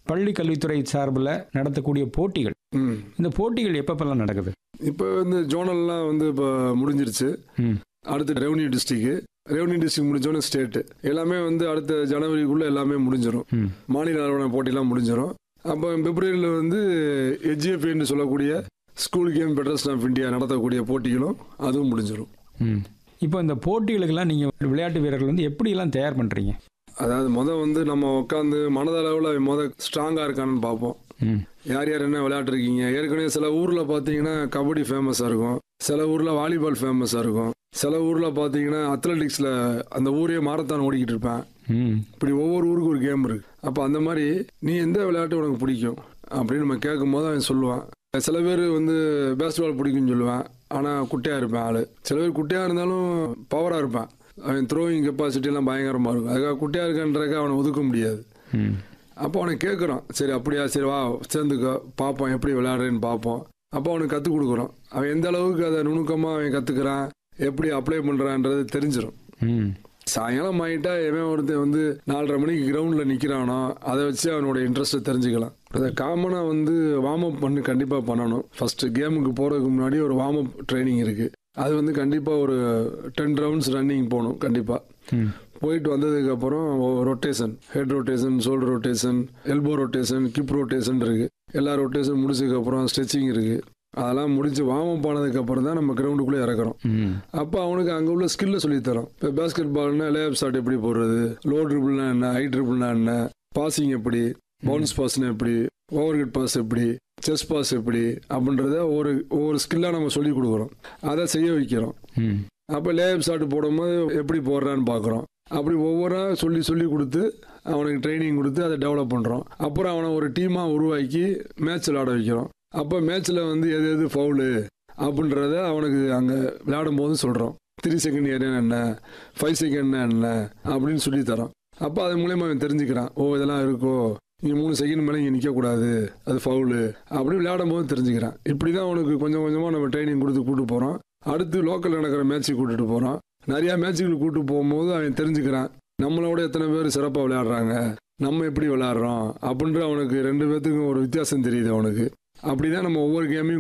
பள்ளி கல்வித்துறை சார்பில் நடத்தக்கூடிய போட்டிகள் ம் இந்த போட்டிகள் எப்பப்பெல்லாம் நடக்குது இப்போ வந்து ஜோனல்லாம் வந்து இப்போ முடிஞ்சிருச்சு ம் அடுத்து ரெவன்யூ டிஸ்ட்ரிக்ட் ரெவன்யூ டிஸ்ட்ரிக்ட் முடிஞ்சோடனே ஸ்டேட்டு எல்லாமே வந்து அடுத்த ஜனவரிக்குள்ளே எல்லாமே முடிஞ்சிடும் ம் மாநில அளவிலான போட்டிலாம் முடிஞ்சிடும் அப்போ பிப்ரவரியில் வந்து ஹெச்எஃப்ஏன்னு சொல்லக்கூடிய school game federation of India நடத்தக்கூடிய போட்டிகளும் அதுவும் முடிஞ்சிடும் ம் இப்போ இந்த போட்டிகளுக்கெல்லாம் நீங்கள் விளையாட்டு வீரர்கள் வந்து எப்படியெல்லாம் தயார் பண்ணுறீங்க அதாவது மொதல் வந்து நம்ம உட்காந்து மனதளவில் மொதல் ஸ்ட்ராங்காக இருக்கான்னு பார்ப்போம் ம் யார் யார் என்ன விளையாட்டுருக்கீங்க ஏற்கனவே சில ஊரில் பார்த்தீங்கன்னா கபடி ஃபேமஸாக இருக்கும் சில ஊரில் வாலிபால் ஃபேமஸாக இருக்கும் சில ஊரில் பார்த்தீங்கன்னா அத்லெட்டிக்ஸில் அந்த ஊரே மாரத்தான் ஓடிக்கிட்டு இருப்பேன் ம் இப்படி ஒவ்வொரு ஊருக்கும் ஒரு கேம் இருக்கு அப்போ அந்த மாதிரி நீ எந்த விளையாட்டு உனக்கு பிடிக்கும் அப்படின்னு நம்ம கேட்கும் போது அவன் சொல்லுவான் சில பேர் வந்து பேஸ்பால் பிடிக்கும்னு சொல்லுவேன் ஆனால் குட்டையாக இருப்பேன் ஆள் சில பேர் குட்டையாக இருந்தாலும் பவராக இருப்பேன் அவன் த்ரோயிங் கெப்பாசிட்டிலாம் பயங்கரமாக இருக்கும் அதுக்காக குட்டையாக இருக்கான்றக்க அவனை ஒதுக்க முடியாது ம் அப்போ அவனை கேட்குறோம் சரி அப்படியா சரி வா சேர்ந்துக்கோ பார்ப்போம் எப்படி விளையாடுறேன்னு பார்ப்போம் அப்போ அவனுக்கு கற்றுக் கொடுக்குறோம் அவன் எந்த அளவுக்கு அதை நுணுக்கமாக அவன் கற்றுக்கிறான் எப்படி அப்ளை பண்ணுறான்றது தெரிஞ்சிடும் ம் சாயங்காலம் ஆகிட்டா எவன் ஒருத்தன் வந்து நாலரை மணிக்கு கிரவுண்டில் நிற்கிறானோ அதை வச்சு அவனோட இன்ட்ரெஸ்ட்டை தெரிஞ்சுக்கலாம் அதை காமனாக வந்து வார்ம் அப் பண்ணி கண்டிப்பாக பண்ணணும் ஃபஸ்ட்டு கேமுக்கு போகிறதுக்கு முன்னாடி ஒரு வார்ம் அப் ட்ரைனிங் இருக்குது அது வந்து கண்டிப்பாக ஒரு டென் ரவுண்ட்ஸ் ரன்னிங் போகணும் கண்டிப்பாக ம் போயிட்டு வந்ததுக்கப்புறம் rotation head rotation shoulder rotation elbow rotation hip rotation இருக்குது எல்லா ரொட்டேஷன் முடிச்சதுக்கப்புறம் ஸ்ட்ரெச்சிங் இருக்குது அதெல்லாம் முடிச்சு வார்ம் அப் ஆனதுக்கப்புறம் தான் நம்ம கிரவுண்டுக்குள்ளே இறக்குறோம் ம் அப்போ அவனுக்கு அங்கே உள்ள ஸ்கில்லை சொல்லித்தரோம் இப்போ பேஸ்கெட் பால்னா லேப் ஷாட் எப்படி போடுறது லோ ட்ரிபிள்னா என்ன ஹை ட்ரிபிள்னா என்ன பாசிங் எப்படி பவுன்ஸ் பாஸ்னா எப்படி ஓவர் ஹெட் பாஸ் எப்படி செஸ் பாஸ் எப்படி அப்படின்றத ஒரு ஒவ்வொரு ஸ்கில்லாக நம்ம சொல்லி கொடுக்குறோம் அதை செய்ய வைக்கிறோம் ம் அப்போ லேப் ஷாட் போடும்போது எப்படி போடுறான்னு பார்க்குறோம் அப்படி ஒவ்வொன்றா சொல்லி சொல்லி கொடுத்து அவனுக்கு ட்ரைனிங் கொடுத்து அதை டெவலப் பண்ணுறோம் அப்புறம் அவனை ஒரு டீமாக உருவாக்கி மேட்ச் விளாட வைக்கிறோம் அப்போ மேட்ச்சில் வந்து எது எது ஃபவுலு அப்படின்றத அவனுக்கு அங்கே விளையாடும் போது சொல்கிறோம் த்ரீ செகண்ட் ஏரியா என்ன ஃபைவ் செகண்ட் என்ன அப்படின்னு சொல்லி தரோம் அப்போ அது மூலயமா அவன் தெரிஞ்சுக்கிறான் ஓ இதெல்லாம் இருக்கோ இங்கே மூணு செகண்ட் மேலே இங்கே நிற்கக்கூடாது அது ஃபவுலு அப்படி விளையாடும் போது தெரிஞ்சுக்கிறான் இப்படி தான் அவனுக்கு கொஞ்சம் கொஞ்சமாக நம்ம ட்ரைனிங் கொடுத்து கூட்டு போகிறோம் அடுத்து லோக்கல் நடக்கிற மேட்ச்சுக்கு கூட்டிட்டு போகிறோம் நிறையா மேட்ச்சுகளுக்கு கூட்டு போகும்போது அவன் தெரிஞ்சுக்கிறான் நம்மளோட எத்தனை பேர் சிறப்பாக விளையாடுறாங்க நம்ம எப்படி விளையாடுறோம் அப்படின்ற அவனுக்கு ரெண்டு பேர்த்துக்கும் ஒரு வித்தியாசம் தெரியுது அவனுக்கு அப்படி தான் நம்ம ஒவ்வொரு கேமையும்